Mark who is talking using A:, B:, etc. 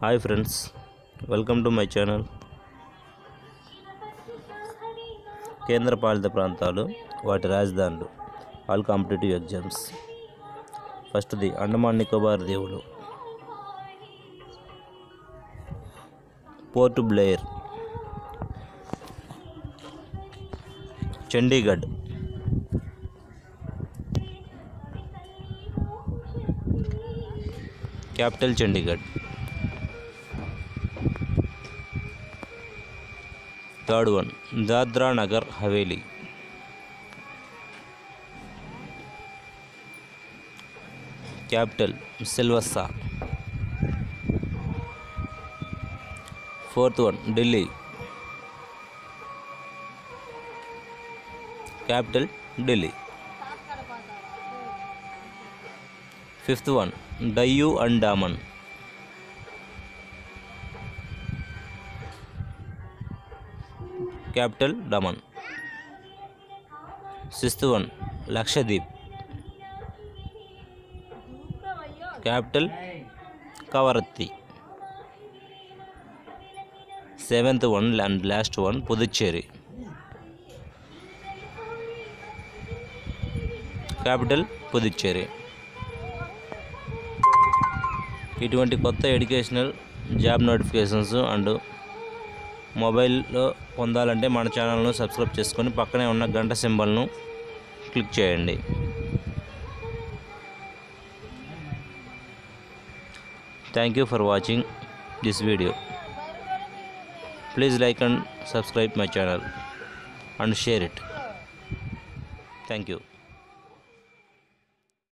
A: hi friends welcome to my channel కేంద్రపాలిత ప్రాంతాలు వాటి రాజధానులు ఆల్ కాంపిటేటివ్ ఎగ్జామ్స్ ఫస్ట్ది అండమాన్ నికోబార్ దీవులు Port Blair Chandigarh capital Chandigarh third one Dadra Nagar Haveli capital Silvassa fourth one Delhi capital Delhi fifth one Diu and Daman capital Daman sixth one Lakshadweep capital Kavaratti seventh one and last one Puducherry capital Puducherry ఇటువంటి కొత్త educational job notifications and మొబైల్లో పొందాలంటే మన ఛానల్ను సబ్స్క్రైబ్ చేసుకొని పక్కనే ఉన్న గంట సింబల్ను క్లిక్ చేయండి thank you for watching this video please like and subscribe my channel and share it thank you